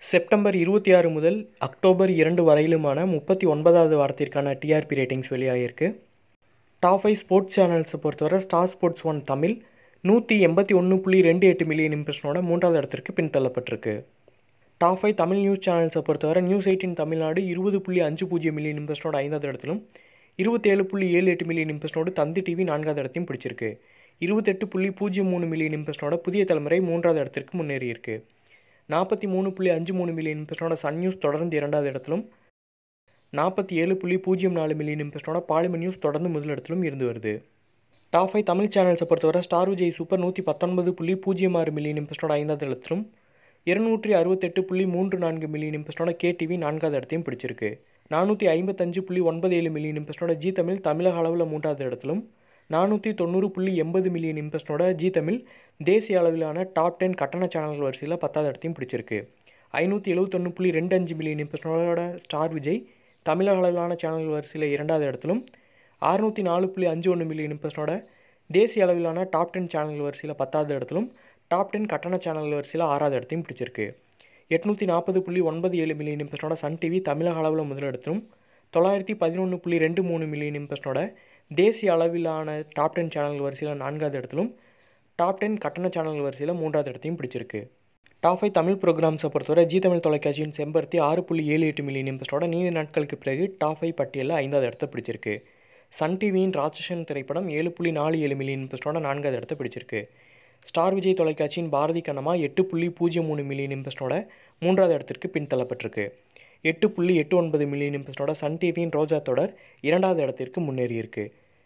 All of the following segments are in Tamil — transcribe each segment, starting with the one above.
செப்டம்பர் இருபத்தி ஆறு முதல் அக்டோபர் இரண்டு வரையிலுமான முப்பத்தி ஒன்பதாவது வாரத்திற்கான டிஆர்பி ரேட்டிங்ஸ் வெளியாகிருக்கு டாப் ஃபைவ் ஸ்போர்ட்ஸ் சேனல்ஸை பொறுத்தவரை ஸ்டார் ஸ்போர்ட்ஸ் ஒன் தமிழ் நூற்றி எண்பத்தி ஒன்று புள்ளி ரெண்டு எட்டு மில்லியன் இம்ப்ரெஷனோட மூன்றாவது இடத்திற்கு பின்தள்ளப்பட்டிருக்கு டாப் ஃபைவ் தமிழ் நியூஸ் சேனல்ஸை பொறுத்தவரை நியூஸ் எயிட்டின் தமிழ்நாடு இருபது புள்ளி அஞ்சு பூஜ்ஜியம் மில்லியன் இம்ப்ரெஷனோட ஐந்தாவது இடத்திலும் இருபத்தேழு புள்ளி ஏழு எட்டு மில்லியன் இம்ப்ரெஷனோடு தந்தி டிவி நான்காவது இடத்தையும் பிடிச்சிருக்கு இருபத்தெட்டு புள்ளி பூஜ்ஜியம் மூணு மில்லியன் இம்ப்ரெஷனோட புதிய தலைமுறை மூன்றாவது இடத்திற்கு முன்னேறியிருக்கு நாற்பத்தி மூணு புள்ளி அஞ்சு மூணு மில்லியன் இம்ப்ரெஷனோட சன் நியூஸ் தொடர்ந்து இரண்டாவது இடத்திலும் நாற்பத்தி ஏழு புள்ளி பூஜ்ஜியம் நாலு மில்லியன் இம்ப்ரெஷனோட பாலிமர் நியூஸ் தொடர்ந்து முதலிடத்திலும் இருந்து வருது டாப் ஃபைவ் தமிழ் சேனல்ஸை பொறுத்தவரை ஸ்டார் விஜய் சூப்பர் நூற்றி பத்தொன்பது புள்ளி பூஜ்ஜியம் ஆறு மில்லியன் இம்ப்ரெஷனோட ஐந்தாவது இடத்திலும் இருநூற்றி அறுபத்தெட்டு புள்ளி மூன்று நான்கு மில்லியன் இம்ப்ரெஷனோட கேடிவி நான்காவது இடத்தையும் பிடிச்சிருக்கு நானூற்றி ஐம்பத்தஞ்சு புள்ளி ஒன்பது ஏழு மில்லியன் இம்ப்ரெஷனோட ஜி தமிழ் தமிழக அளவில் மூன்றாவது இடத்திலும் நானூற்றி தொண்ணூறு புள்ளி எண்பது மில்லியன் இம்ப்ரெஷனோட ஜி தமிழ் தேசிய அளவிலான டாப் டென் கட்டண சேனல்கள் வரிசையில் பத்தாவது இடத்தையும் பிடிச்சிருக்கு ஐநூற்றி எழுபத்தொன்று புள்ளி ரெண்டு அஞ்சு மில்லியன் இம்ப்ரெஷனோட ஸ்டார் விஜய் தமிழக அளவிலான சேனல்கள் வரிசையில் இரண்டாவது இடத்திலும் அறுநூற்றி நாலு புள்ளி அஞ்சு ஒன்று மில்லியன் இம்ப்ரெஷனோட தேசிய அளவிலான டாப் டென் சேனல்கள் வரிசையில் பத்தாவது இடத்திலும் டாப் டென் கட்டண சேனல்கள் வரிசையில் ஆறாவது இடத்தையும் பிடிச்சிருக்கு எட்நூற்றி நாற்பது புள்ளி ஒன்பது ஏழு மில்லியன் இம்ப்ரெஷனோட சன் டிவி தமிழக அளவில் முதலிடத்திலும் தொள்ளாயிரத்தி பதினொன்று புள்ளி ரெண்டு மூணு மில்லியன் இம்ப்ரெஷனோட தேசிய அளவிலான டாப் டென் சேனல்கள் வரிசையில் நான்காவது இடத்திலும் டாப் டென் கட்டண சேனல்கள் வரிசையில் மூன்றாவது இடத்தையும் பிடிச்சிருக்கு டாப் ஃபைவ் தமிழ் ப்ரோக்ராம்ஸை பொறுத்தவரை ஜி தமிழ் தொலைக்காட்சியின் செம்பருத்தி ஆறு புள்ளி ஏழு எட்டு மில்லியன் இம்ப்ரெஸ்டோட நீண்ட நாட்களுக்கு பிறகு டாப் ஃபைவ் பட்டியலில் ஐந்தாவது இடத்தை பிடிச்சிருக்கு சன் டிவியின் ராட்சசன் திரைப்படம் ஏழு புள்ளி நாலு ஏழு மில்லியன் இம்ப்ரெஸ்டோட நான்காவது இடத்தை பிடிச்சிருக்கு ஸ்டார் விஜய் தொலைக்காட்சியின் பாரதி கண்ணமா எட்டு புள்ளி பூஜ்ஜியம் மூணு மில்லியன் இம்ப்ரெஸ்டோட மூன்றாவது இடத்திற்கு பின்தள்ளப்பட்டிருக்கு எட்டு புள்ளி எட்டு ஒன்பது மில்லியன் இம்ப்ரெஸ்டோட சன் டிவியின் ரோஜா தொடர் இரண்டாவது இடத்திற்கு முன்னேறியிருக்கு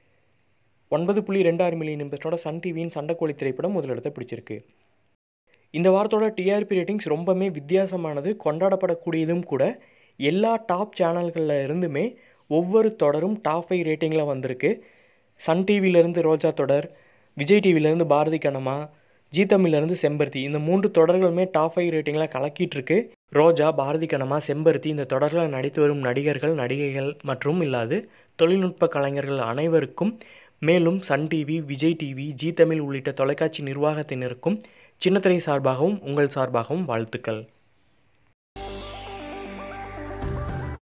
ஒன்பது புள்ளி ரெண்டு ஆறு மில்லியன் இம்ப்ரெஸ்டோட சன் டிவியின் சண்டைக்கோழி திரைப்படம் முதலிடத்தை பிடிச்சிருக்கு இந்த வாரத்தோட டிஆர்பி ரேட்டிங்ஸ் ரொம்பவுமே வித்தியாசமானது கொண்டாடப்படக்கூடியதும் கூட எல்லா டாப் சேனல்களில் இருந்துமே ஒவ்வொரு தொடரும் டாப் ஃபைவ் ரேட்டிங்கில் வந்திருக்கு சன் டிவியிலேருந்து ரோஜா தொடர் விஜய் டிவிலேருந்து பாரதி கண்ணம்மா ஜி தமிழ்லேருந்து செம்பருத்தி இந்த மூன்று தொடர்களுமே டாப் ஃபைவ் ரேட்டிங்கில் கலக்கிட்டு இருக்கு ரோஜா பாரதி கண்ணம்மா செம்பருத்தி இந்த தொடரில் நடித்து வரும் நடிகர்கள் நடிகைகள் மற்றும் இல்லாது தொழில்நுட்ப கலைஞர்கள் அனைவருக்கும் மேலும் Sun TV Vijay TV Zee Tamil உள்ளிட்ட தொலைக்காட்சி நிர்வாகத்தினருக்கும் சின்னத்திரை சார்பாகவும் உங்கள் சார்பாகவும் வாழ்த்துக்கள்